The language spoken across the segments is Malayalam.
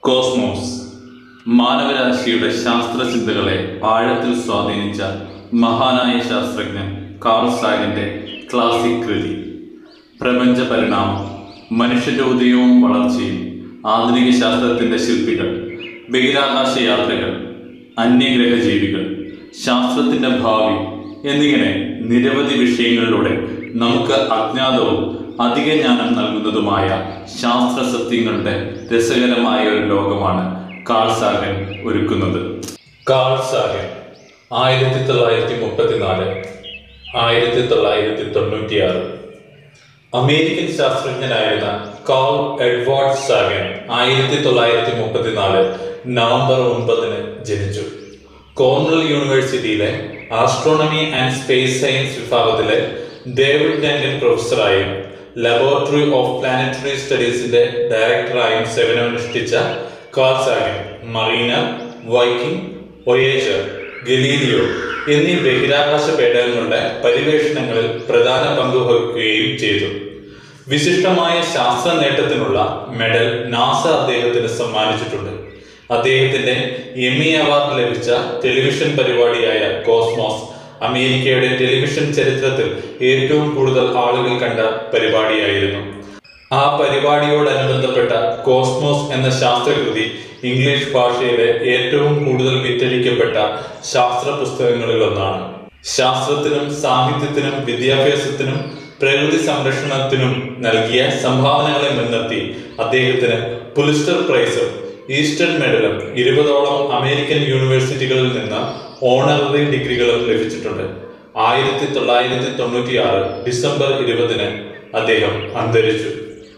കോസ്മോസ് മാനവരാശിയുടെ ശാസ്ത്രചിന്തകളെ ആഴത്തിൽ സ്വാധീനിച്ച മഹാനായ ശാസ്ത്രജ്ഞൻ കാൾ സാഗന്റെ ക്ലാസിക് കൃതി പ്രപഞ്ച പരിണാമം മനുഷ്യന്റെ ഉദയവും വളർച്ചയും ആധുനിക ശാസ്ത്രത്തിന്റെ ശില്പികൾ ബഹിരാകാശ യാത്രകൾ അന്യഗ്രഹ ജീവികൾ ശാസ്ത്രത്തിന്റെ ഭാവി എന്നിങ്ങനെ നിരവധി വിഷയങ്ങളിലൂടെ നമുക്ക് അജ്ഞാതവും അധിക ജ്ഞാനം നൽകുന്നതുമായ ശാസ്ത്ര സത്യങ്ങളുടെ രസകരമായ ഒരു ലോകമാണ് കാൾ സാഗൻ ഒരുക്കുന്നത് കാൾ സാഗൻ ആയിരത്തി തൊള്ളായിരത്തി മുപ്പത്തിനാല് ആയിരത്തി തൊള്ളായിരത്തി തൊണ്ണൂറ്റിയാറ് അമേരിക്കൻ ശാസ്ത്രജ്ഞനായിരുന്ന കാൾ എഡ്വാർഡ് സാഗൻ ആയിരത്തി തൊള്ളായിരത്തി മുപ്പത്തിനാല് നവംബർ ഒൻപതിന് ജനിച്ചു കോർണൽ യൂണിവേഴ്സിറ്റിയിലെ ആസ്ട്രോണമി ആൻഡ് സ്പേസ് സയൻസ് വിഭാഗത്തിലെ ഡേവിഡ് ഡങ്കൻ പ്രൊഫസറായും ലബോറട്ടറി ഓഫ് പ്ലാനറ്ററി സ്റ്റഡീസിന്റെ ഡയറക്ടറായും സേവനമനുഷ്ഠിച്ച Carl Sagan Mariner Viking Voyager Galileo എന്നീ ബഹിരാകാശ പേടകങ്ങളുടെ പര്യവേഷണങ്ങളിൽ പ്രധാന പങ്ക് വഹിക്കുകയും ചെയ്തു വിശിഷ്ടമായ ശാസ്ത്ര നേട്ടത്തിനുള്ള മെഡൽ നാസ അദ്ദേഹത്തിന് സമ്മാനിച്ചിട്ടുണ്ട് അദ്ദേഹത്തിന്റെ എമ്മി അവാർഡ് ലഭിച്ച ടെലിവിഷൻ പരിപാടിയായ കോസ്മോസ് അമേരിക്കയുടെ ടെലിവിഷൻ ചരിത്രത്തിൽ ഏറ്റവും കൂടുതൽ ആളുകൾ കണ്ട പരിപാടിയായിരുന്നു ആ പരിപാടിയോടനുബന്ധപ്പെട്ട കോസ്മോസ് എന്ന ശാസ്ത്രകൃതി ഇംഗ്ലീഷ് ഭാഷയിലെ ഏറ്റവും കൂടുതൽ വിറ്റഴിക്കപ്പെട്ട ശാസ്ത്ര പുസ്തകങ്ങളിൽ ഒന്നാണ് ശാസ്ത്രത്തിനും സാഹിത്യത്തിനും വിദ്യാഭ്യാസത്തിനും പ്രകൃതി സംരക്ഷണത്തിനും നൽകിയ സംഭാവനകളെ മുൻനിർത്തി അദ്ദേഹത്തിന് പുലിസ്റ്റർ പ്രൈസും ഈസ്റ്റേൺ മെഡലും ഇരുപതോളം അമേരിക്കൻ യൂണിവേഴ്സിറ്റികളിൽ നിന്ന് ഓണററി ഡിഗ്രികളും ലഭിച്ചിട്ടുണ്ട് ആയിരത്തി തൊള്ളായിരത്തി തൊണ്ണൂറ്റിയാറ് ഡിസംബർ ഇരുപതിന് അദ്ദേഹം അന്തരിച്ചു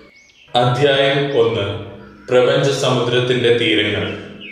അധ്യായം ഒന്ന് പ്രപഞ്ച സമുദ്രത്തിന്റെ തീരങ്ങൾ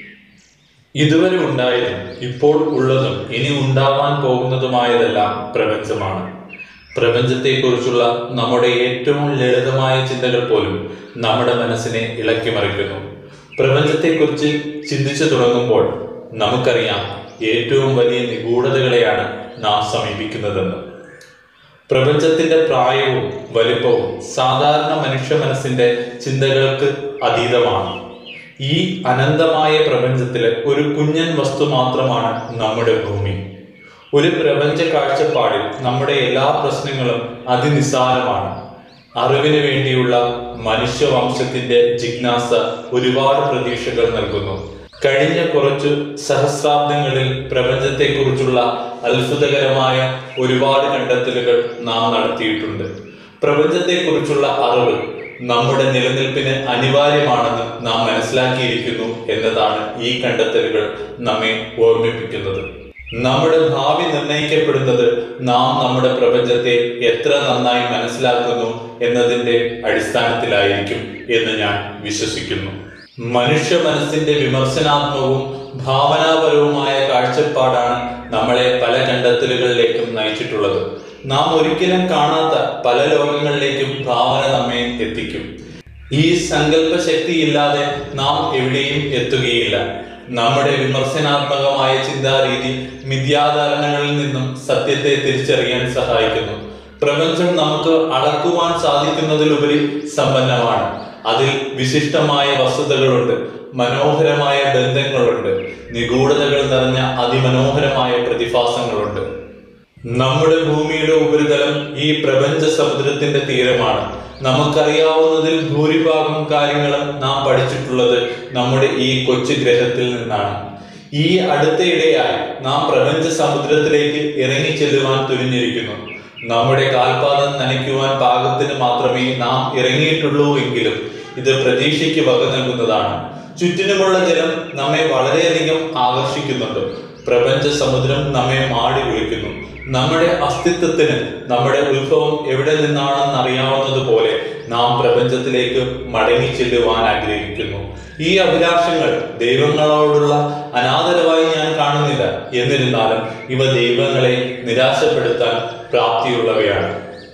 ഇതുവരെ ഉണ്ടായതും ഇപ്പോൾ ഉള്ളതും ഇനി ഉണ്ടാവാൻ പോകുന്നതുമായതെല്ലാം പ്രപഞ്ചമാണ് പ്രപഞ്ചത്തെക്കുറിച്ചുള്ള നമ്മുടെ ഏറ്റവും ലളിതമായ ചിന്തകൾ പോലും നമ്മുടെ മനസ്സിനെ ഇളക്കിമറിക്കുന്നു പ്രപഞ്ചത്തെക്കുറിച്ച് ചിന്തിച്ചു തുടങ്ങുമ്പോൾ നമുക്കറിയാം ഏറ്റവും വലിയ നിഗൂഢതകളെയാണ് നാം സമീപിക്കുന്നതെന്ന് പ്രപഞ്ചത്തിന്റെ പ്രായവും വലിപ്പവും സാധാരണ മനുഷ്യ മനസ്സിന്റെ ചിന്തകൾക്ക് അതീതമാണ് ഈ അനന്തമായ പ്രപഞ്ചത്തിലെ ഒരു കുഞ്ഞൻ വസ്തു മാത്രമാണ് നമ്മുടെ ഭൂമി ഒരു പ്രപഞ്ച കാഴ്ചപ്പാടിൽ നമ്മുടെ എല്ലാ പ്രശ്നങ്ങളും അതിനിസ്സാരമാണ് അറിവിന് വേണ്ടിയുള്ള മനുഷ്യവംശത്തിന്റെ ജിജ്ഞാസ ഒരുപാട് പ്രതീക്ഷകൾ നൽകുന്നു കഴിഞ്ഞ കുറച്ചു സഹസ്രാബ്ദങ്ങളിൽ പ്രപഞ്ചത്തെക്കുറിച്ചുള്ള അത്ഭുതകരമായ ഒരുപാട് കണ്ടെത്തലുകൾ നാം നടത്തിയിട്ടുണ്ട് പ്രപഞ്ചത്തെക്കുറിച്ചുള്ള അറിവ് നമ്മുടെ നിലനിൽപ്പിന് അനിവാര്യമാണെന്ന് നാം മനസ്സിലാക്കിയിരിക്കുന്നു എന്നതാണ് ഈ കണ്ടെത്തലുകൾ നമ്മെ ഓർമ്മിപ്പിക്കുന്നത് നമ്മുടെ ഭാവി നിർണയിക്കപ്പെടുന്നത് നാം നമ്മുടെ പ്രപഞ്ചത്തെ എത്ര നന്നായി മനസ്സിലാക്കുന്നു എന്നതിന്റെ അടിസ്ഥാനത്തിലായിരിക്കും എന്ന് ഞാൻ വിശ്വസിക്കുന്നു മനുഷ്യ മനസ്സിന്റെ വിമർശനാത്മകവും ഭാവനാപരവുമായ കാഴ്ചപ്പാടാണ് നമ്മളെ പല കണ്ടെത്തലുകളിലേക്കും നയിച്ചിട്ടുള്ളത് നാം ഒരിക്കലും കാണാത്ത പല ലോകങ്ങളിലേക്കും ഭാവന നമ്മെ എത്തിക്കും ഈ സങ്കല്പ ശക്തിയില്ലാതെ നാം എവിടെയും എത്തുകയില്ല നമ്മുടെ വിമർശനാത്മകമായ ചിന്താരീതി മിഥ്യാധാരണകളിൽ നിന്നും സത്യത്തെ തിരിച്ചറിയാൻ സഹായിക്കുന്നു പ്രപഞ്ചം നമുക്ക് അളക്കുവാൻ സാധിക്കുന്നതിലുപരി സമ്പന്നമാണ് അതിൽ വിശിഷ്ടമായ വസ്തുതകളുണ്ട് മനോഹരമായ ബന്ധങ്ങളുണ്ട് നിഗൂഢതകൾ നിറഞ്ഞ അതിമനോഹരമായ പ്രതിഭാസങ്ങളുണ്ട് നമ്മുടെ ഭൂമിയുടെ ഉപരിതലം ഈ പ്രപഞ്ച സമുദ്രത്തിന്റെ തീരമാണ് നമുക്കറിയാവുന്നതിൽ ഭൂരിഭാഗം കാര്യങ്ങളും നാം പഠിച്ചിട്ടുള്ളത് നമ്മുടെ ഈ കൊച്ചു ഗ്രഹത്തിൽ നിന്നാണ് ഈ അടുത്തയിടെയായി നാം പ്രപഞ്ച സമുദ്രത്തിലേക്ക് ഇറങ്ങി ചെല്ലുവാൻ തുനിഞ്ഞിരിക്കുന്നു നമ്മുടെ കാൽപാദം നനയ്ക്കുവാൻ പാകത്തിന് മാത്രമേ നാം ഇറങ്ങിയിട്ടുള്ളൂ എങ്കിലും ഇത് പ്രതീക്ഷയ്ക്ക് വക നൽകുന്നതാണ് ചുറ്റിനുമുള്ള ജലം നമ്മെ വളരെയധികം ആകർഷിക്കുന്നുണ്ട് പ്രപഞ്ച സമുദ്രം നമ്മെ മാടി വിളിക്കുന്നു നമ്മുടെ അസ്തിത്വത്തിന് നമ്മുടെ ഉത്ഭവം എവിടെ നിന്നാണെന്ന് അറിയാവുന്നത് പോലെ നാം പ്രപഞ്ചത്തിലേക്ക് മടങ്ങി ചെല്ലുവാൻ ആഗ്രഹിക്കുന്നു ഈ അഭിലാഷങ്ങൾ ദൈവങ്ങളോടുള്ള അനാദരവായി ഞാൻ കാണുന്നില്ല എന്നിരുന്നാലും ഇവ ദൈവങ്ങളെ നിരാശപ്പെടുത്താൻ പ്രാപ്തിയുള്ളവയാണ്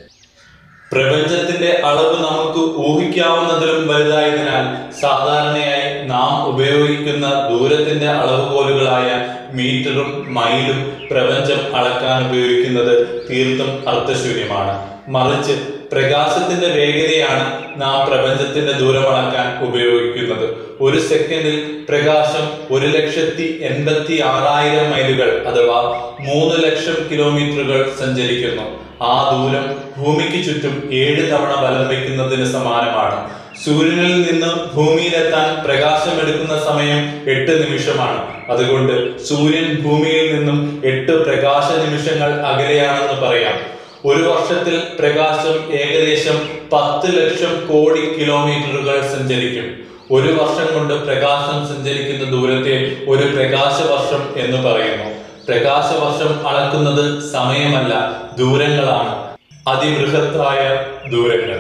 പ്രപഞ്ചത്തിന്റെ അളവ് നമുക്ക് ഊഹിക്കാവുന്നതിലും വലുതായതിനാൽ സാധാരണയായി നാം ഉപയോഗിക്കുന്ന ദൂരത്തിന്റെ അളവുകോലുകളായ മീറ്ററും മൈലും പ്രപഞ്ചം അളക്കാൻ ഉപയോഗിക്കുന്നത് തീർത്തും അർത്ഥശൂന്യമാണ് മറിച്ച് പ്രകാശത്തിന്റെ വേഗതയാണ് നാം പ്രപഞ്ചത്തിന്റെ ദൂരം അളക്കാൻ ഉപയോഗിക്കുന്നത് ഒരു സെക്കൻഡിൽ പ്രകാശം ഒരു ലക്ഷത്തി എൺപത്തി ആറായിരം മൈലുകൾ അഥവാ മൂന്ന് ലക്ഷം കിലോമീറ്ററുകൾ സഞ്ചരിക്കുന്നു ആ ദൂരം ഭൂമിക്ക് ചുറ്റും ഏഴ് തവണ ബലം വയ്ക്കുന്നതിന് സമാനമാണ് സൂര്യനിൽ നിന്ന് ഭൂമിയിലെത്താൻ പ്രകാശം എടുക്കുന്ന സമയം എട്ട് നിമിഷമാണ് അതുകൊണ്ട് സൂര്യൻ ഭൂമിയിൽ നിന്നും എട്ട് പ്രകാശ നിമിഷങ്ങൾ അകലെയാണെന്ന് പറയാം ഒരു വർഷത്തിൽ പ്രകാശം ഏകദേശം പത്ത് ലക്ഷം കോടി കിലോമീറ്ററുകൾ സഞ്ചരിക്കും ഒരു വർഷം കൊണ്ട് പ്രകാശം സഞ്ചരിക്കുന്ന ദൂരത്തെ ഒരു പ്രകാശ വർഷം എന്ന് പറയുന്നു പ്രകാശ വർഷം അളക്കുന്നത് സമയമല്ല ദൂരങ്ങളാണ് അതിബൃഹത്തായ ദൂരങ്ങൾ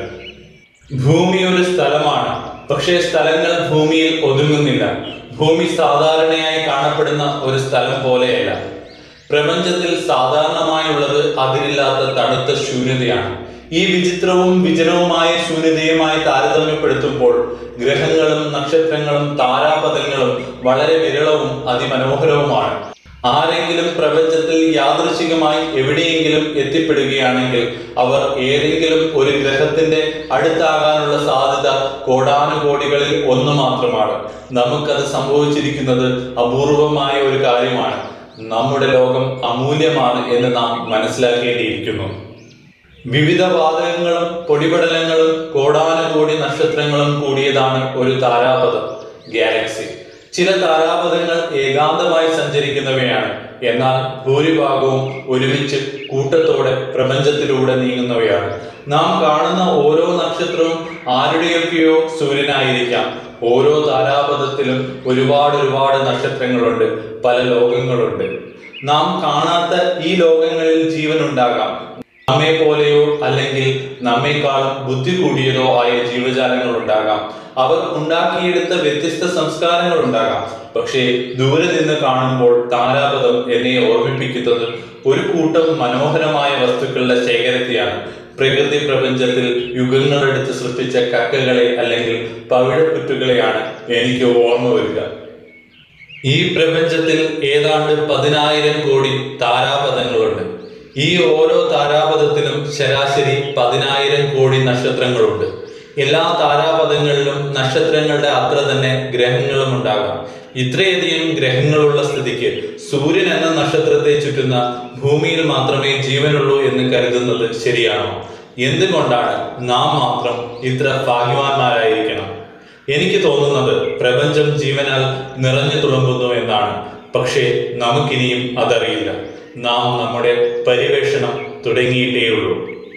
ഭൂമി ഒരു സ്ഥലമാണ് പക്ഷേ സ്ഥലങ്ങൾ ഭൂമിയിൽ ഒതുങ്ങുന്നില്ല ഭൂമി സാധാരണയായി കാണപ്പെടുന്ന ഒരു സ്ഥലം പോലെയല്ല പ്രപഞ്ചത്തിൽ സാധാരണമായുള്ളത് അതിരില്ലാത്ത തണുത്ത ശൂന്യതയാണ് ഈ വിചിത്രവും വിജനവുമായ ശൂന്യതയുമായി താരതമ്യപ്പെടുത്തുമ്പോൾ ഗ്രഹങ്ങളും നക്ഷത്രങ്ങളും താരാപഥങ്ങളും വളരെ വിരളവും അതിമനോഹരവുമാണ് ആരെങ്കിലും പ്രപഞ്ചത്തിൽ യാദൃശികമായി എവിടെയെങ്കിലും എത്തിപ്പെടുകയാണെങ്കിൽ അവർ ഏതെങ്കിലും ഒരു ഗ്രഹത്തിന്റെ അടുത്താകാനുള്ള സാധ്യത കോടാനുകോടികളിൽ ഒന്ന് മാത്രമാണ് നമുക്കത് സംഭവിച്ചിരിക്കുന്നത് അപൂർവമായ ഒരു കാര്യമാണ് നമ്മുടെ ലോകം അമൂല്യമാണ് എന്ന് നാം മനസ്സിലാക്കേണ്ടിയിരിക്കുന്നു വിവിധ വാതകങ്ങളും പൊടിപടലങ്ങളും കോടാനുകോടി നക്ഷത്രങ്ങളും കൂടിയതാണ് ഒരു താരാപഥം ഗാലക്സി ചില താരാപഥങ്ങൾ ഏകാന്തമായി സഞ്ചരിക്കുന്നവയാണ് എന്നാൽ ഭൂരിഭാഗവും ഒരുമിച്ച് കൂട്ടത്തോടെ പ്രപഞ്ചത്തിലൂടെ നീങ്ങുന്നവയാണ് നാം കാണുന്ന ഓരോ നക്ഷത്രവും ആരുടെയൊക്കെയോ സൂര്യനായിരിക്കാം ഓരോ താരാപഥത്തിലും ഒരുപാട് ഒരുപാട് നക്ഷത്രങ്ങളുണ്ട് പല ലോകങ്ങളുണ്ട് നാം കാണാത്ത ഈ ലോകങ്ങളിൽ ജീവൻ ഉണ്ടാകാം നമ്മെ പോലെയോ അല്ലെങ്കിൽ നമ്മെക്കാളും ബുദ്ധി കൂടിയതോ ആയ ജീവജാലങ്ങൾ ഉണ്ടാകാം അവർ ഉണ്ടാക്കിയെടുത്ത വ്യത്യസ്ത സംസ്കാരങ്ങൾ ഉണ്ടാകാം പക്ഷേ ദൂരെ നിന്ന് കാണുമ്പോൾ താരാപഥം എന്നെ ഓർമ്മിപ്പിക്കുന്നത് ഒരു കൂട്ടം മനോഹരമായ വസ്തുക്കളുടെ ശേഖരത്തെയാണ് പ്രകൃതി പ്രപഞ്ചത്തിൽ യുഗങ്ങളെടുത്ത് സൃഷ്ടിച്ച കക്കകളെ അല്ലെങ്കിൽ പവിഴപ്പുറ്റുകളെയാണ് എനിക്ക് ഓർമ്മ വരിക ഈ പ്രപഞ്ചത്തിൽ ഏതാണ്ട് പതിനായിരം കോടി താരാപഥങ്ങളുണ്ട് ഈ ഓരോ താരാപഥത്തിലും ശരാശരി പതിനായിരം കോടി നക്ഷത്രങ്ങളുണ്ട് എല്ലാ താരാപഥങ്ങളിലും നക്ഷത്രങ്ങളുടെ അത്ര തന്നെ ഗ്രഹങ്ങളും ഉണ്ടാകാം ഇത്രയധികം ഗ്രഹങ്ങളുള്ള സ്ഥിതിക്ക് സൂര്യൻ എന്ന നക്ഷത്രത്തെ ചുറ്റുന്ന ഭൂമിയിൽ മാത്രമേ ജീവനുള്ളൂ എന്ന് കരുതുന്നത് ശരിയാണോ എന്തുകൊണ്ടാണ് നാം മാത്രം ഇത്ര ഭാഗ്യവാന്മാരായിരിക്കണം എനിക്ക് തോന്നുന്നത് പ്രപഞ്ചം ജീവനാൽ നിറഞ്ഞു തുളുമ്പുന്നു എന്നാണ് പക്ഷേ നമുക്കിനിയും അതറിയില്ല നാം നമ്മുടെ പര്യവേഷണം തുടങ്ങിയിട്ടേയുള്ളൂ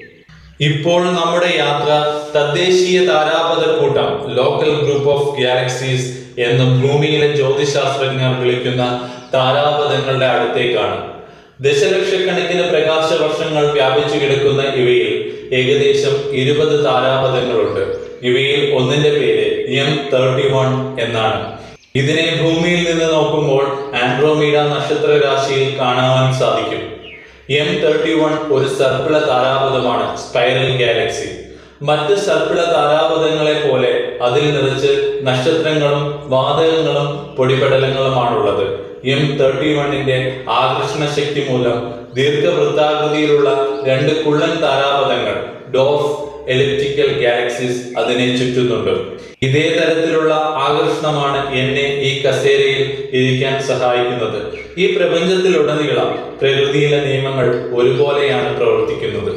ഇപ്പോൾ നമ്മുടെ യാത്ര തദ്ദേശീയ താരാപഥ കൂട്ടം ലോക്കൽ ഗ്രൂപ്പ് ഓഫ് ഗാലക്സീസ് എന്ന് ഭൂമിയിലെ ജ്യോതിശാസ്ത്രജ്ഞർ വിളിക്കുന്ന താരാപഥങ്ങളുടെ അടുത്തേക്കാണ് ദശലക്ഷക്കണക്കിന് പ്രകാശ വർഷങ്ങൾ വ്യാപിച്ചു കിടക്കുന്ന ഇവയിൽ ഏകദേശം ഇരുപത് താരാപഥങ്ങളുണ്ട് ഇവയിൽ ഒന്നിന്റെ പേര് എം തേർട്ടി വൺ എന്നാണ് ഇതിനെ ഭൂമിയിൽ നിന്ന് നോക്കുമ്പോൾ ആൻഡ്രോമീഡ നക്ഷത്ര രാശിയിൽ കാണാൻ സാധിക്കും എം തേർട്ടി വൺ ഒരു സർപ്പിള താരാപഥമാണ് സ്പൈറൽ ഗാലക്സി മറ്റ് സർപ്പിള താരാപഥങ്ങളെ പോലെ അതിൽ നിറച്ച് നക്ഷത്രങ്ങളും വാതകങ്ങളും പൊടിപടലങ്ങളുമാണുള്ളത് എം തേർട്ടി വണ്ണിന്റെ ആകർഷണ ശക്തി മൂലം ദീർഘവൃത്താകൃതിയിലുള്ള രണ്ട് കുള്ളൻ താരാപഥങ്ങൾ ഡോഫ് എലിപ്റ്റിക്കൽ ഗാലക്സീസ് അതിനെ ചുറ്റുന്നുണ്ട് ഇതേ തരത്തിലുള്ള ആകർഷണമാണ് എന്നെ ഈ കസേരയിൽ ഇരിക്കാൻ സഹായിക്കുന്നത് ഈ പ്രപഞ്ചത്തിലുടനീളം പ്രകൃതിയിലെ നിയമങ്ങൾ ഒരുപോലെയാണ് പ്രവർത്തിക്കുന്നത്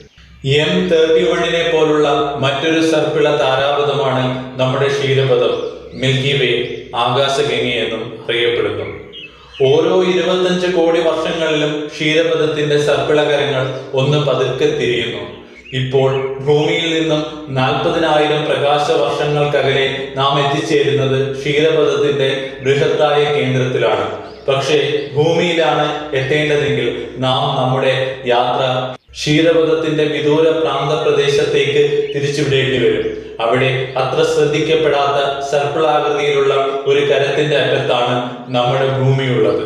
എം തേർട്ടി വണ്ണിനെ പോലുള്ള മറ്റൊരു സർപ്പിള താരാപഥമാണ് നമ്മുടെ ക്ഷീരപഥം മിൽക്കി വേ ആകാശഗംഗയെന്നും അറിയപ്പെടുന്നു ഓരോ ഇരുപത്തഞ്ച് കോടി വർഷങ്ങളിലും ക്ഷീരപഥത്തിന്റെ സർപ്പിളകരങ്ങൾ ഒന്ന് പതുക്കെ തിരിയുന്നു ഇപ്പോൾ ഭൂമിയിൽ നിന്നും നാൽപ്പതിനായിരം പ്രകാശ വർഷങ്ങൾക്കകലെ നാം എത്തിച്ചേരുന്നത് ക്ഷീരപഥത്തിന്റെ ബൃഹത്തായ കേന്ദ്രത്തിലാണ് പക്ഷേ ഭൂമിയിലാണ് എത്തേണ്ടതെങ്കിൽ നാം നമ്മുടെ യാത്ര ക്ഷീരപഥത്തിന്റെ വിദൂര പ്രാന്ത പ്രദേശത്തേക്ക് തിരിച്ചുവിടേണ്ടി വരും അവിടെ അത്ര ശ്രദ്ധിക്കപ്പെടാത്ത സർപ്പിളാകൃതിയിലുള്ള ഒരു കരത്തിന്റെ അറ്റത്താണ് നമ്മുടെ ഭൂമിയുള്ളത്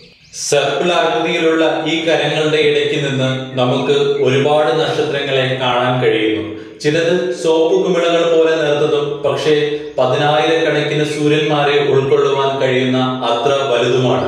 സർപ്പിളാകൃതിയിലുള്ള ഈ കരങ്ങളുടെ ഇടയ്ക്ക് നിന്ന് നമുക്ക് ഒരുപാട് നക്ഷത്രങ്ങളെ കാണാൻ കഴിയുന്നു ചിലത് സോപ്പ് കുമിളകൾ പോലെ നേർത്തതും പക്ഷേ പതിനായിരക്കണക്കിന് സൂര്യന്മാരെ ഉൾക്കൊള്ളുവാൻ കഴിയുന്ന അത്ര വലുതുമാണ്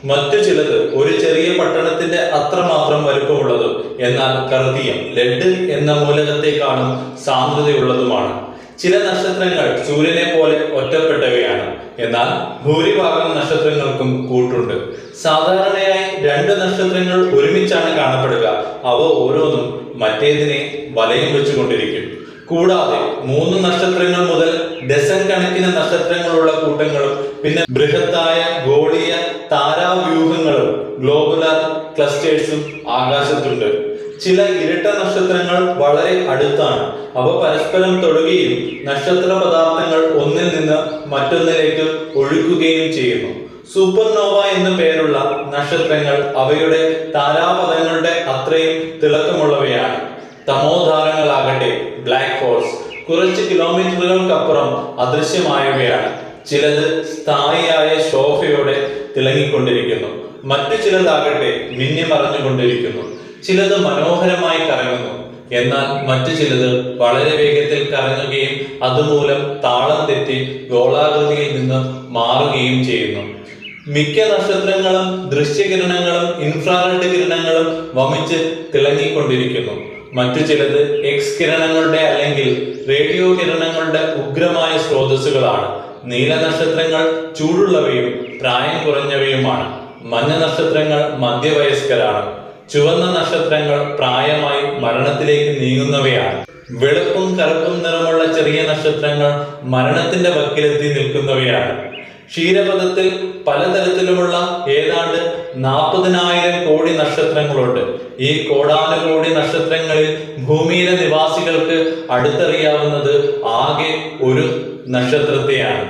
മറ്റു ചിലത് ഒരു ചെറിയ പട്ടണത്തിന്റെ അത്രമാത്രം വലുപ്പമുള്ളതും എന്നാൽ കർദിയം ലെഡ് എന്ന മൂലകത്തെക്കാളും സാന്ദ്രതയുള്ളതുമാണ് ചില നക്ഷത്രങ്ങൾ സൂര്യനെ പോലെ ഒറ്റപ്പെട്ടവയാണ് എന്നാൽ ഭൂരിഭാഗം നക്ഷത്രങ്ങൾക്കും കൂട്ടുണ്ട് സാധാരണയായി രണ്ട് നക്ഷത്രങ്ങൾ ഒരുമിച്ചാണ് കാണപ്പെടുക അവ ഓരോന്നും മറ്റേതിനെ വലയം വെച്ചുകൊണ്ടിരിക്കും കൂടാതെ മൂന്ന് നക്ഷത്രങ്ങൾ മുതൽ ഡസൻ കണക്കിന് നക്ഷത്രങ്ങളുള്ള കൂട്ടങ്ങളും പിന്നെ ബൃഹത്തായ ഗോളീയ താരാവ്യൂഹങ്ങളും ഗ്ലോബുലർ ക്ലസ്റ്റേഴ്സും ആകാശത്തുണ്ട് ചില ഇരട്ട നക്ഷത്രങ്ങൾ വളരെ അടുത്താണ് അവ പരസ്പരം തൊടുകയും നക്ഷത്ര പദാർത്ഥങ്ങൾ ഒന്നിൽ നിന്ന് മറ്റൊന്നിലേക്ക് ഒഴുകുകയും ചെയ്യുന്നു സൂപ്പർനോവ എന്നു പേരുള്ള നക്ഷത്രങ്ങൾ അവയുടെ താരാപഥങ്ങളുടെ അത്രയും തിളക്കമുള്ളവയാണ് തമോധാരങ്ങളാകട്ടെ ബ്ലാക്ക് ഹോൾസ് കുറച്ച് കിലോമീറ്ററുകൾക്കപ്പുറം അദൃശ്യമായവയാണ് ചിലത് സ്ഥായിയായ ശോഭയോടെ തിളങ്ങിക്കൊണ്ടിരിക്കുന്നു മറ്റു ചിലതാകട്ടെ മിന്നിമറഞ്ഞുകൊണ്ടിരിക്കുന്നു ചിലത് മനോഹരമായി കറങ്ങുന്നു എന്നാൽ മറ്റു ചിലത് വളരെ വേഗത്തിൽ കറങ്ങുകയും അതുമൂലം താളം തെറ്റി ഗോളാകൃതിയിൽ നിന്ന് മാറുകയും ചെയ്യുന്നു മിക്ക നക്ഷത്രങ്ങളും ദൃശ്യകിരണങ്ങളും ഇൻഫ്രാറെഡ് കിരണങ്ങളും വമിച്ച് തിളങ്ങിക്കൊണ്ടിരിക്കുന്നു മറ്റു ചിലത് എക്സ് കിരണങ്ങളുടെ അല്ലെങ്കിൽ റേഡിയോ കിരണങ്ങളുടെ ഉഗ്രമായ സ്രോതസ്സുകളാണ് നീല നക്ഷത്രങ്ങൾ ചൂടുള്ളവയും പ്രായം കുറഞ്ഞവയുമാണ് മഞ്ഞ നക്ഷത്രങ്ങൾ മധ്യവയസ്കരാണ് ചുവന്ന നക്ഷത്രങ്ങൾ പ്രായമായി മരണത്തിലേക്ക് നീങ്ങുന്നവയാണ് വെളുപ്പും കറുപ്പും നിറമുള്ള ചെറിയ നക്ഷത്രങ്ങൾ മരണത്തിന്റെ വക്കിലെത്തി നിൽക്കുന്നവയാണ് ക്ഷീരപഥത്തിൽ പലതരത്തിലുമുള്ള ഏതാണ്ട് നാൽപ്പതിനായിരം കോടി നക്ഷത്രങ്ങളുണ്ട് ഈ കോടാനുകോടി നക്ഷത്രങ്ങളിൽ ഭൂമിയിലെ നിവാസികൾക്ക് അടുത്തറിയാവുന്നത് ആകെ ഒരു നക്ഷത്രത്തെയാണ്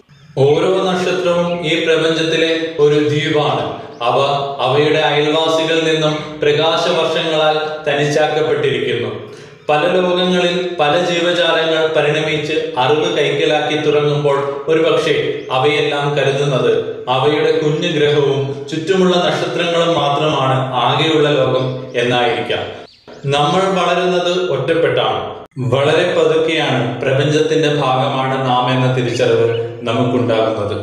ഓരോ നക്ഷത്രവും ഈ പ്രപഞ്ചത്തിലെ ഒരു ദ്വീപാണ് അവ അവയുടെ അയൽവാസികളിൽ നിന്നും പ്രകാശവർഷങ്ങളാൽ തനിച്ചാക്കപ്പെട്ടിരിക്കുന്നു പല ലോകങ്ങളിൽ പല ജീവജാലങ്ങൾ പരിണമിച്ച് അറിവ് കൈക്കലാക്കി തുടങ്ങുമ്പോൾ ഒരുപക്ഷെ അവയെല്ലാം കരുതുന്നത് അവയുടെ കുഞ്ഞു ഗ്രഹവും ചുറ്റുമുള്ള നക്ഷത്രങ്ങളും മാത്രമാണ് ആകെയുള്ള ലോകം എന്നായിരിക്കാം നമ്മൾ വളരുന്നത് ഒറ്റപ്പെട്ടാണ് വളരെ പതുക്കെയാണ് പ്രപഞ്ചത്തിന്റെ ഭാഗമാണ് നാം എന്ന തിരിച്ചറിവ് നമുക്കുണ്ടാകുന്നത്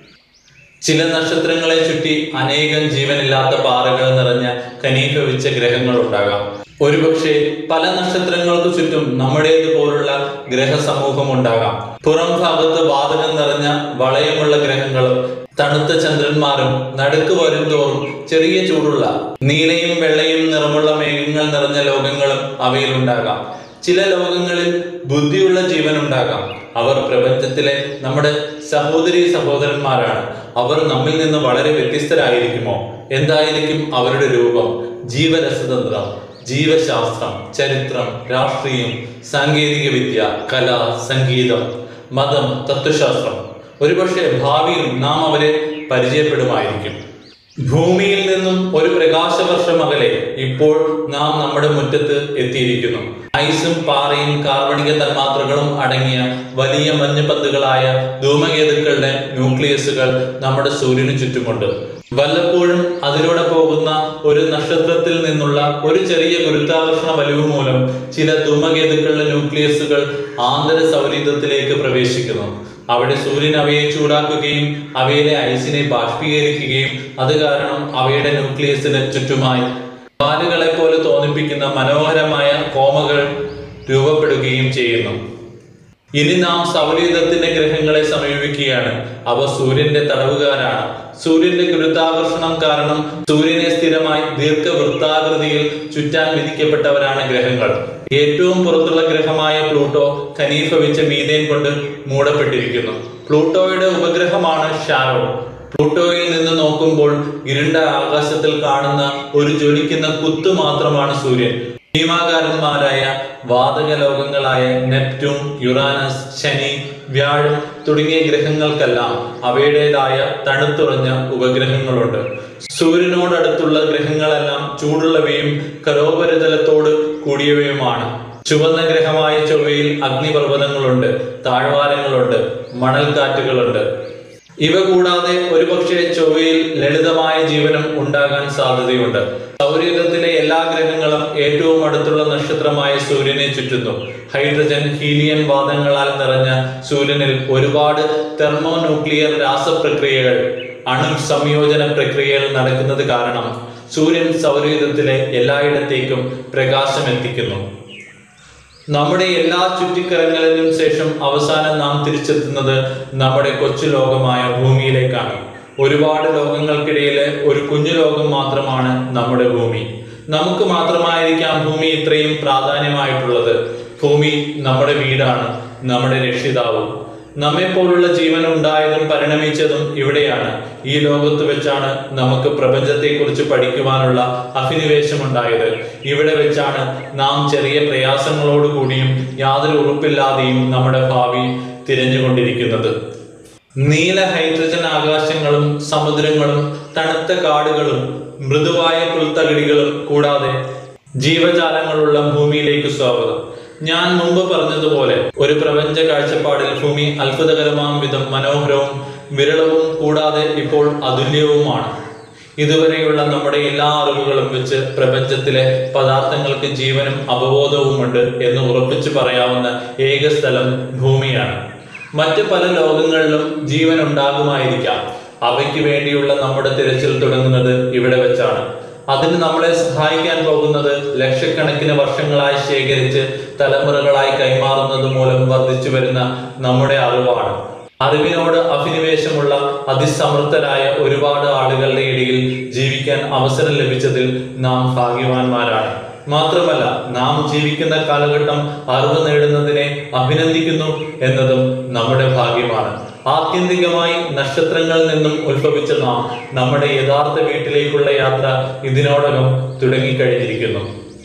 ചില നക്ഷത്രങ്ങളെ ചുറ്റി അനേകം ജീവനില്ലാത്ത പാറകൾ നിറഞ്ഞ ഖനീഭവിച്ച ഗ്രഹങ്ങൾ ഉണ്ടാകാം ഒരുപക്ഷെ പല നക്ഷത്രങ്ങൾക്ക് ചുറ്റും നമ്മുടേതുപോലുള്ള ഗ്രഹസമൂഹം ഉണ്ടാകാം പുറം ഭാഗത്ത് വാതകം നിറഞ്ഞ വളയമുള്ള ഗ്രഹങ്ങളും തണുത്ത ചന്ദ്രന്മാരും നടുക്ക് വരും തോറും ചെറിയ ചൂടുള്ള നീലയും വെള്ളയും നിറമുള്ള മേഘങ്ങൾ നിറഞ്ഞ ലോകങ്ങളും അവയിലുണ്ടാകാം ചില ലോകങ്ങളിൽ ബുദ്ധിയുള്ള ജീവൻ ഉണ്ടാകാം അവർ പ്രപഞ്ചത്തിലെ നമ്മുടെ സഹോദരി സഹോദരന്മാരാണ് അവർ നമ്മിൽ നിന്ന് വളരെ വ്യത്യസ്തരായിരിക്കുമോ എന്തായിരിക്കും അവരുടെ രൂപം ജീവരസതന്ത്രം ജീവശാസ്ത്രം ചരിത്രം രാഷ്ട്രീയം സാങ്കേതിക വിദ്യ കല സംഗീതം മതം തത്വശാസ്ത്രം ഒരുപക്ഷെ ഭാവിയിൽ നാം അവരെ പരിചയപ്പെടുമായിരിക്കും ഭൂമിയിൽ നിന്നും ഒരു പ്രകാശവർഷം അകലെ ഇപ്പോൾ നാം നമ്മുടെ മുറ്റത്ത് എത്തിയിരിക്കുന്നു ഐസും പാറയും കാർബണിക തന്മാത്രകളും അടങ്ങിയ വലിയ മഞ്ഞുപന്തുകളായ ധൂമകേതുക്കളുടെ ന്യൂക്ലിയസുകൾ നമ്മുടെ സൂര്യന് ചുറ്റുമുണ്ട് വല്ലപ്പോഴും അതിലൂടെ പോകുന്ന ഒരു നക്ഷത്രത്തിൽ നിന്നുള്ള ഒരു ചെറിയ ഗുരുത്വാകർഷണ വലിവ് മൂലം ചില ധൂമകേതുക്കളുടെ ന്യൂക്ലിയസുകൾ ആന്തര സൗരീതത്തിലേക്ക് പ്രവേശിക്കുന്നു അവിടെ സൂര്യൻ അവയെ ചൂടാക്കുകയും അവയിലെ ഐസിനെ ബാഷ്പീകരിക്കുകയും അത് കാരണം അവയുടെ ന്യൂക്ലിയസിന് ചുറ്റുമായി പാലുകളെ പോലെ തോന്നിപ്പിക്കുന്ന മനോഹരമായ കോമകൾ രൂപപ്പെടുകയും ചെയ്യുന്നു ഇനി നാം സൗരയുധത്തിന്റെ ഗ്രഹങ്ങളെ സമീപിക്കുകയാണ് അവ സൂര്യന്റെ തടവുകാരാണ് സൂര്യന്റെ ഗുരുത്വാകർഷണം കാരണം സൂര്യനെ സ്ഥിരമായി ദീർഘവൃത്താകൃതിയിൽ ചുറ്റാൻ വിധിക്കപ്പെട്ടവരാണ് ഗ്രഹങ്ങൾ ഏറ്റവും പുറത്തുള്ള ഗ്രഹമായ പ്ലൂട്ടോ ഖനീഫവിച്ച മീതേൻ കൊണ്ട് മൂടപ്പെട്ടിരിക്കുന്നു പ്ലൂട്ടോയുടെ ഉപഗ്രഹമാണ് ഷാരോ പ്ലൂട്ടോയിൽ നിന്ന് നോക്കുമ്പോൾ ഇരുണ്ട ആകാശത്തിൽ കാണുന്ന ഒരു ജ്വലിക്കുന്ന കുത്തു മാത്രമാണ് സൂര്യൻ ഭീമാകാരന്മാരായ വാതക ലോകങ്ങളായ നെപ്റ്റ്യൂൺ യുറാനസ് ശനി വ്യാഴം തുടങ്ങിയ ഗ്രഹങ്ങൾക്കെല്ലാം അവയുടേതായ തണുത്തുറഞ്ഞ ഉപഗ്രഹങ്ങളുണ്ട് സൂര്യനോടടുത്തുള്ള ഗ്രഹങ്ങളെല്ലാം ചൂടുള്ളവയും കരോപരിതലത്തോട് കൂടിയവയുമാണ് ചുവന്ന ഗ്രഹമായ ചൊവ്വയിൽ അഗ്നിപർവ്വതങ്ങളുണ്ട് താഴ്വാരങ്ങളുണ്ട് മണൽക്കാറ്റുകളുണ്ട് ഇവ കൂടാതെ ഒരുപക്ഷെ ചൊവ്വയിൽ ലളിതമായ ജീവനം ഉണ്ടാകാൻ സാധ്യതയുണ്ട് സൗരയുധത്തിലെ എല്ലാ ഗ്രഹങ്ങളും ഏറ്റവും അടുത്തുള്ള നക്ഷത്രമായ സൂര്യനെ ചുറ്റുന്നു ഹൈഡ്രജൻ ഹീലിയൻ വാതങ്ങളാൽ നിറഞ്ഞ സൂര്യനിൽ ഒരുപാട് തെർമോ ന്യൂക്ലിയർ രാസപ്രക്രിയകൾ അണു സംയോജന പ്രക്രിയകൾ നടക്കുന്നത് കാരണം സൂര്യൻ സൗരയൂഥത്തിലെ എല്ലായിടത്തേക്കും പ്രകാശം എത്തിക്കുന്നു നമ്മുടെ എല്ലാ ചുറ്റിക്കറങ്ങലിനും ശേഷം അവസാനം നാം തിരിച്ചെത്തുന്നത് നമ്മുടെ കൊച്ചു ലോകമായ ഭൂമിയിലേക്കാണ് ഒരുപാട് ലോകങ്ങൾക്കിടയിലെ ഒരു കുഞ്ഞു ലോകം മാത്രമാണ് നമ്മുടെ ഭൂമി നമുക്ക് മാത്രമായിരിക്കാം ഭൂമി ഇത്രയും പ്രാധാന്യമായിട്ടുള്ളത് ഭൂമി നമ്മുടെ വീടാണ് നമ്മുടെ രക്ഷിതാവും നമ്മെ പോലുള്ള ജീവൻ ഉണ്ടായതും പരിണമിച്ചതും ഇവിടെയാണ് ഈ ലോകത്ത് വെച്ചാണ് നമുക്ക് പ്രപഞ്ചത്തെക്കുറിച്ച് പഠിക്കുവാനുള്ള അഭിനിവേശമുണ്ടായത് ഇവിടെ വെച്ചാണ് നാം ചെറിയ പ്രയാസങ്ങളോട് കൂടിയും യാതൊരു ഉറപ്പില്ലാതെയും നമ്മുടെ ഭാവി തിരഞ്ഞുകൊണ്ടിരിക്കുന്നത് നീല ഹൈഡ്രജൻ ആകാശങ്ങളും സമുദ്രങ്ങളും തണുത്ത കാടുകളും മൃദുവായ പുൽത്തകിടികളും കൂടാതെ ജീവജാലങ്ങളുള്ള ഭൂമിയിലേക്ക് സ്വാഗതം ഞാൻ മുമ്പ് പറഞ്ഞതുപോലെ ഒരു പ്രപഞ്ച കാഴ്ചപ്പാടിൽ ഭൂമി അത്ഭുതകരമാം വിധം മനോഹരവും വിരളവും കൂടാതെ ഇപ്പോൾ അതുല്യവുമാണ് ഇതുവരെയുള്ള നമ്മുടെ എല്ലാ അറിവുകളും വെച്ച് പ്രപഞ്ചത്തിലെ പദാർത്ഥങ്ങൾക്ക് ജീവനും അവബോധവുമുണ്ട് എന്ന് ഉറപ്പിച്ചു പറയാവുന്ന ഏക സ്ഥലം ഭൂമിയാണ് മറ്റ് പല ലോകങ്ങളിലും ജീവൻ ഉണ്ടാകുമായിരിക്കാം അവയ്ക്ക് വേണ്ടിയുള്ള നമ്മുടെ തിരച്ചിൽ തുടങ്ങുന്നത് ഇവിടെ വെച്ചാണ് അതിന് നമ്മളെ സഹായിക്കാൻ പോകുന്നത് ലക്ഷക്കണക്കിന് വർഷങ്ങളായി ശേഖരിച്ച് തലമുറകളായി കൈമാറുന്നത് മൂലം വർദ്ധിച്ചു വരുന്ന നമ്മുടെ അറിവാണ് അറിവിനോട് അഭിനിവേശമുള്ള അതിസമർത്ഥരായ ഒരുപാട് ആളുകളുടെ ഇടയിൽ ജീവിക്കാൻ അവസരം ലഭിച്ചതിൽ നാം ഭാഗ്യവാന്മാരാണ് മാത്രമല്ല നാം ജീവിക്കുന്ന കാലഘട്ടം അറിവ് നേടുന്നതിനെ അഭിനന്ദിക്കുന്നു എന്നതും നമ്മുടെ ഭാഗ്യമാണ് ആത്യന്തികമായി നക്ഷത്രങ്ങളിൽ നിന്നും ഉത്ഭവിച്ച നാം നമ്മുടെ യഥാർത്ഥ വീട്ടിലേക്കുള്ള യാത്ര ഇതിനോടകം തുടങ്ങിക്കഴിഞ്ഞിരിക്കുന്നു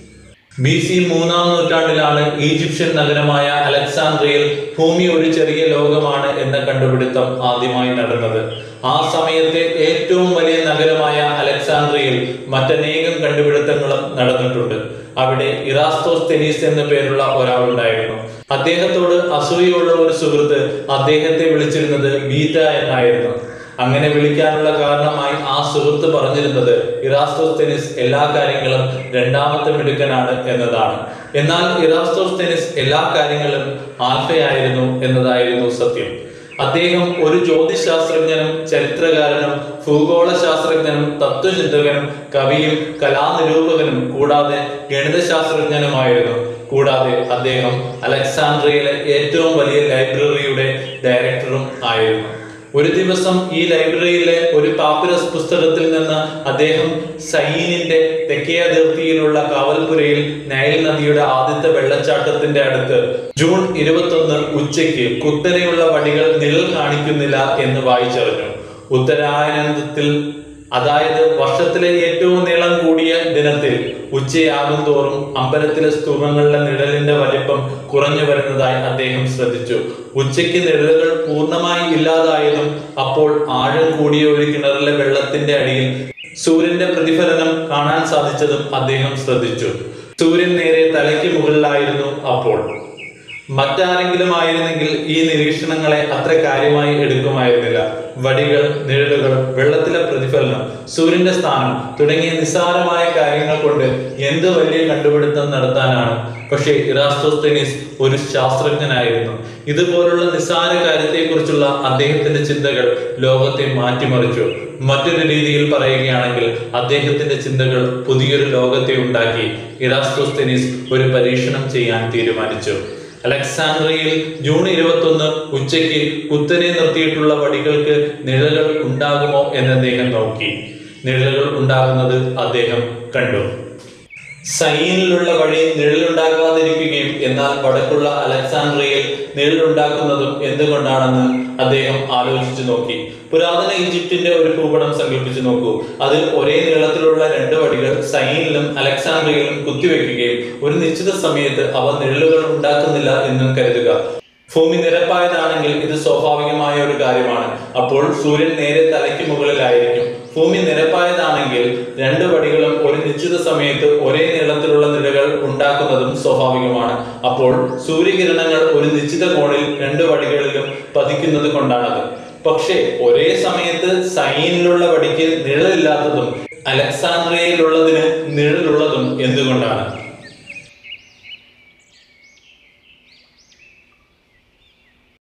ബി സി മൂന്നാം നൂറ്റാണ്ടിലാണ് ഈജിപ്ഷ്യൻ നഗരമായ അലക്സാൻഡ്രിയയിൽ ഭൂമി ഒരു ചെറിയ ലോകമാണ് എന്ന കണ്ടുപിടുത്തം ആദ്യമായി നടന്നത് ആ സമയത്തെ ഏറ്റവും വലിയ നഗരമായ അലക്സാൻഡ്രിയയിൽ മറ്റനേകം കണ്ടുപിടുത്തങ്ങളും നടന്നിട്ടുണ്ട് അവിടെ ഇറാസ്തോസ് തെനീസ് എന്ന പേരുള്ള ഒരാളുണ്ടായിരുന്നു അദ്ദേഹത്തോട് അസൂയുള്ള ഒരു സുഹൃത്ത് അദ്ദേഹത്തെ വിളിച്ചിരുന്നത് ബീറ്റ എന്നായിരുന്നു അങ്ങനെ വിളിക്കാനുള്ള കാരണമായി ആ സുഹൃത്ത് പറഞ്ഞിരുന്നത് ഇറാസ്തോസ്തെനിസ് എല്ലാ കാര്യങ്ങളും രണ്ടാമത്തെ മിടുക്കനാണ് എന്നതാണ് എന്നാൽ ഇറാസ്തോസ്തെനിസ് എല്ലാ കാര്യങ്ങളും ആൽഫയായിരുന്നു എന്നതായിരുന്നു സത്യം അദ്ദേഹം ഒരു ജ്യോതിശാസ്ത്രജ്ഞനും ചരിത്രകാരനും ഭൂഗോള ശാസ്ത്രജ്ഞനും തത്വചിന്തകനും കവിയും കലാനിരൂപകനും കൂടാതെ ഗണിതശാസ്ത്രജ്ഞനുമായിരുന്നു കൂടാതെ അദ്ദേഹം അലക്സാൻഡ്രിയയിലെ ഏറ്റവും വലിയ ലൈബ്രറിയുടെ ഡയറക്ടറും ആയിരുന്നു ഒരു ദിവസം ഈ ലൈബ്രറിയിലെ ഒരു പാപ്പുരസ് പുസ്തകത്തിൽ നിന്ന് അദ്ദേഹം സൈനിന്റെ തെക്കേ അതിർത്തിയിലുള്ള കാവൽപുരയിൽ നൈൽ നദിയുടെ ആദ്യത്തെ വെള്ളച്ചാട്ടത്തിന്റെ അടുത്ത് ജൂൺ ഇരുപത്തൊന്ന് ഉച്ചയ്ക്ക് കുത്തനെയുള്ള വടികൾ നിഴൽ കാണിക്കുന്നില്ല എന്ന് വായിച്ചറിഞ്ഞു ഉത്തരായനത്തിൽ അതായത് വർഷത്തിലെ ഏറ്റവും നീളം കൂടിയ ദിനത്തിൽ ഉച്ചയാകും തോറും അമ്പലത്തിലെ സ്തൂപങ്ങളുടെ നിഴലിന്റെ വലിപ്പം കുറഞ്ഞു വരുന്നതായി അദ്ദേഹം ശ്രദ്ധിച്ചു ഉച്ചയ്ക്ക് നിഴലുകൾ പൂർണ്ണമായി ഇല്ലാതായതും അപ്പോൾ ആഴം കൂടിയ ഒരു കിണറിലെ വെള്ളത്തിന്റെ അടിയിൽ സൂര്യന്റെ പ്രതിഫലനം കാണാൻ സാധിച്ചതും അദ്ദേഹം ശ്രദ്ധിച്ചു സൂര്യൻ നേരെ തലയ്ക്ക് മുകളിലായിരുന്നു അപ്പോൾ മറ്റാരെങ്കിലും ആയിരുന്നെങ്കിൽ ഈ നിരീക്ഷണങ്ങളെ അത്ര കാര്യമായി എടുക്കുമായിരുന്നില്ല വടികൾ നിഴലുകൾ വെള്ളത്തിലെ പ്രതിഫലനം സൂര്യന്റെ സ്ഥാനം തുടങ്ങിയ നിസ്സാരമായ കാര്യങ്ങൾ കൊണ്ട് എന്ത് വലിയ കണ്ടുപിടുത്തം നടത്താനാണ് പക്ഷേ ഇറാസ്തോസ്തനീസ് ഒരു ശാസ്ത്രജ്ഞനായിരുന്നു ഇതുപോലുള്ള നിസ്സാര കാര്യത്തെക്കുറിച്ചുള്ള അദ്ദേഹത്തിന്റെ ചിന്തകൾ ലോകത്തെ മാറ്റിമറിച്ചു മറ്റൊരു രീതിയിൽ പറയുകയാണെങ്കിൽ അദ്ദേഹത്തിന്റെ ചിന്തകൾ പുതിയൊരു ലോകത്തെ ഉണ്ടാക്കി ഇറാസ്തോസ്തനീസ് ഒരു പരീക്ഷണം ചെയ്യാൻ തീരുമാനിച്ചു അലക്സാൻഡ്രിയയിൽ ജൂൺ ഇരുപത്തൊന്ന് ഉച്ചയ്ക്ക് കുത്തനെ നിർത്തിയിട്ടുള്ള വടികൾക്ക് നിഴലുകൾ ഉണ്ടാകുമോ എന്ന് അദ്ദേഹം നോക്കി നിഴലുകൾ ഉണ്ടാകുന്നത് അദ്ദേഹം കണ്ടു സൈനിലുള്ള വഴി നിഴലുണ്ടാക്കാതിരിക്കുകയും എന്നാൽ വടക്കുള്ള അലക്സാൻഡ്രിയയിൽ നിഴലുണ്ടാക്കുന്നതും എന്തുകൊണ്ടാണെന്ന് അദ്ദേഹം ആലോചിച്ചു നോക്കി പുരാതന ഈജിപ്തിന്റെ ഒരു ഭൂപടം സങ്കല്പിച്ചു നോക്കൂ അതിൽ ഒരേ നീളത്തിലുള്ള രണ്ട് വടികൾ സൈനിലും അലക്സാൻഡ്രിയയിലും കുത്തിവെക്കുകയും ഒരു നിശ്ചിത സമയത്ത് അവ നിഴലുകൾ ഉണ്ടാക്കുന്നില്ല എന്നും കരുതുക ഭൂമി നിരപ്പായതാണെങ്കിൽ ഇത് സ്വാഭാവികമായ ഒരു കാര്യമാണ് അപ്പോൾ സൂര്യൻ നേരെ തലയ്ക്ക് മുകളിലായിരിക്കും ഭൂമി നിരപ്പായതാണെങ്കിൽ രണ്ട് വടികളും ഒരു നിശ്ചിത സമയത്ത് ഒരേ നീളത്തിലുള്ള നിഴകൾ ഉണ്ടാക്കുന്നതും സ്വാഭാവികമാണ് അപ്പോൾ സൂര്യകിരണങ്ങൾ ഒരു നിശ്ചിത കോണിൽ രണ്ട് വടികളിലും പതിക്കുന്നത് കൊണ്ടാണത് പക്ഷേ ഒരേ സമയത്ത് സൈനിലുള്ള വടിക്ക് നിഴലില്ലാത്തതും അലക്സാൻഡ്രിയയിലുള്ളതിന് നിഴലുള്ളതും എന്തുകൊണ്ടാണ്